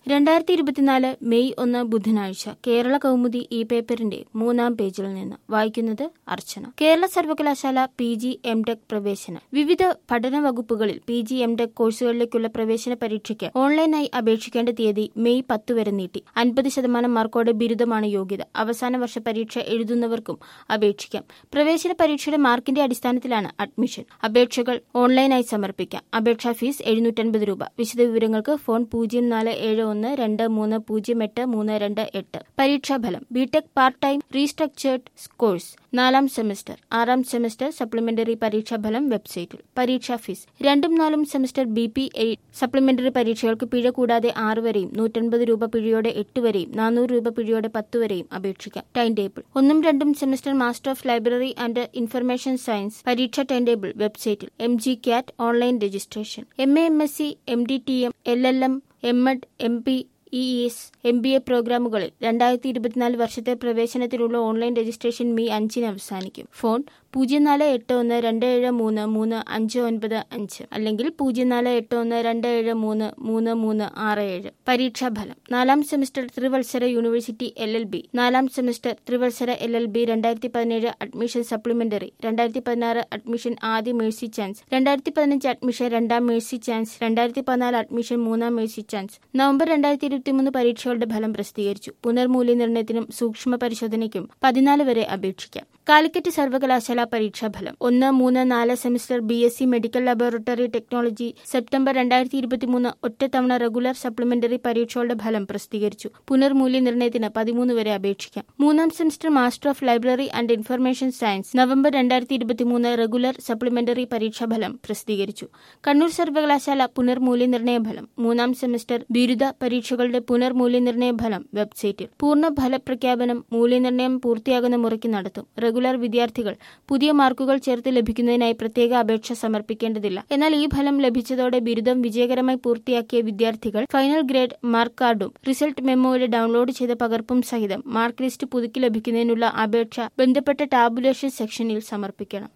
രണ്ടായിരത്തി ഇരുപത്തിനാല് മെയ് ഒന്ന് ബുധനാഴ്ച കേരള കൗമുദി ഈ പേപ്പറിന്റെ മൂന്നാം പേജിൽ നിന്ന് വായിക്കുന്നത് അർച്ചന കേരള സർവകലാശാല പി ജി എം ടെക് പ്രവേശനം വിവിധ പഠന വകുപ്പുകളിൽ പി ജി എം ടെക് കോഴ്സുകളിലേക്കുള്ള പ്രവേശന പരീക്ഷയ്ക്ക് ഓൺലൈനായി അപേക്ഷിക്കേണ്ട തീയതി മെയ് പത്ത് വരെ നീട്ടി അൻപത് ശതമാനം മാർക്കോടെ ബിരുദമാണ് യോഗ്യത അവസാന വർഷ പരീക്ഷ എഴുതുന്നവർക്കും അപേക്ഷിക്കാം പ്രവേശന പരീക്ഷയുടെ മാർക്കിന്റെ അടിസ്ഥാനത്തിലാണ് അഡ്മിഷൻ അപേക്ഷകൾ ഓൺലൈനായി സമർപ്പിക്കാം അപേക്ഷാ ഫീസ് എഴുന്നൂറ്റൻപത് രൂപ വിശദവിവരങ്ങൾക്ക് ഫോൺ പൂജ്യം നാല് ഏഴ് ഒന്ന് രണ്ട് മൂന്ന് പൂജ്യം എട്ട് മൂന്ന് രണ്ട് എട്ട് പരീക്ഷാഫലം B tech part time restructured course നാലാം സെമസ്റ്റർ ആറാം സെമസ്റ്റർ സപ്ലിമെന്ററി പരീക്ഷാഫലം വെബ്സൈറ്റിൽ പരീക്ഷാ ഫീസ് രണ്ടും നാലും semester B P eight supplementary പരീക്ഷകൾക്ക് പിഴ കൂടാതെ ആറ് വരെയും നൂറ്റൻപത് രൂപ പിഴയോടെ എട്ട് വരെയും നാനൂറ് രൂപ പിഴയോടെ പത്ത് വരെയും അപേക്ഷിക്കാം ടൈം ടേബിൾ ഒന്നും രണ്ടും semester master of library and information science പരീക്ഷ ടൈം ടേബിൾ വെബ്സൈറ്റിൽ M G CAT online registration M A M S C M D T M L L M M ed M P E S M B A പ്രോഗ്രാമുകളിൽ രണ്ടായിരത്തി ഇരുപത്തിനാല് വർഷത്തെ പ്രവേശനത്തിനുള്ള online registration May അഞ്ചിന് അവസാനിക്കും phone പൂജ്യം നാല് എട്ട് ഒന്ന് രണ്ട് ഏഴ് മൂന്ന് മൂന്ന് അഞ്ച് ഒൻപത് അഞ്ച് അല്ലെങ്കിൽ പൂജ്യം നാല് എട്ട് ഒന്ന് രണ്ട് ഏഴ് മൂന്ന് മൂന്ന് മൂന്ന് ആറ് ഏഴ് പരീക്ഷാഫലം നാലാം സെമസ്റ്റർ ത്രിവത്സര യൂണിവേഴ്സിറ്റി എൽ എൽ ബി നാലാം സെമസ്റ്റർ ത്രിവത്സര എൽ എൽ ബി രണ്ടായിരത്തി പതിനേഴ് അഡ്മിഷൻ സപ്ലിമെന്ററി രണ്ടായിരത്തി പതിനാറ് അഡ്മിഷൻ ആദ്യ മേഴ്സി ചാൻസ് രണ്ടായിരത്തി പതിനഞ്ച് അഡ്മിഷൻ രണ്ടാം മേഴ്സി ചാൻസ് രണ്ടായിരത്തി പതിനാല് അഡ്മിഷൻ മൂന്നാം മേഴ്സി ചാൻസ് നവംബർ രണ്ടായിരത്തി ഇരുപത്തിമൂന്ന് പരീക്ഷകളുടെ ഫലം പ്രസിദ്ധീകരിച്ചു പുനർമൂല്യനിർണ്ണയത്തിനും സൂക്ഷ്മ പരിശോധനയ്ക്കും പതിനാല് വരെ അപേക്ഷിക്കാം കാലിക്കറ്റ് സർവകലാശാല പരീക്ഷാഫലം ഒന്ന് മൂന്ന് നാല് semester B S C medical laboratory technology September രണ്ടായിരത്തി ഇരുപത്തിമൂന്ന് ഒറ്റത്തവണ റെഗുലർ സപ്ലിമെന്ററി പരീക്ഷകളുടെ ഫലം പ്രസിദ്ധീകരിച്ചു പുനർമൂല്യനിർണ്ണയത്തിന് പതിമൂന്ന് വരെ അപേക്ഷിക്കാം മൂന്നാം semester master of library and information science November രണ്ടായിരത്തി ഇരുപത്തിമൂന്ന് റെഗുലർ സപ്ലിമെന്ററി പരീക്ഷാഫലം പ്രസിദ്ധീകരിച്ചു കണ്ണൂർ സർവകലാശാല പുനർമൂല്യനിർണ്ണയ ഫലം മൂന്നാം സെമസ്റ്റർ ബിരുദ പരീക്ഷകളുടെ പുനർമൂല്യനിർണ്ണയ ഫലം വെബ്സൈറ്റിൽ പൂർണ്ണ ഫലപ്രഖ്യാപനം മൂല്യനിർണ്ണയം പൂർത്തിയാകുന്ന മുറയ്ക്ക് നടത്തും റെഗുലർ വിദ്യാർത്ഥികൾ പുതിയ മാർക്കുകൾ ചേർത്ത് ലഭിക്കുന്നതിനായി പ്രത്യേക അപേക്ഷ സമർപ്പിക്കേണ്ടതില്ല എന്നാൽ ഈ ഫലം ലഭിച്ചതോടെ ബിരുദം വിജയകരമായി പൂർത്തിയാക്കിയ വിദ്യാർത്ഥികൾ ഫൈനൽ ഗ്രേഡ് മാർക്ക് കാർഡും റിസൾട്ട് മെമ്മോയുടെ ഡൗൺലോഡ് ചെയ്ത പകർപ്പും സഹിതം മാർക്ക് ലിസ്റ്റ് പുതുക്കി ലഭിക്കുന്നതിനുള്ള അപേക്ഷ ബന്ധപ്പെട്ട ടാബുലേഷൻ സെക്ഷനിൽ സമർപ്പിക്കണം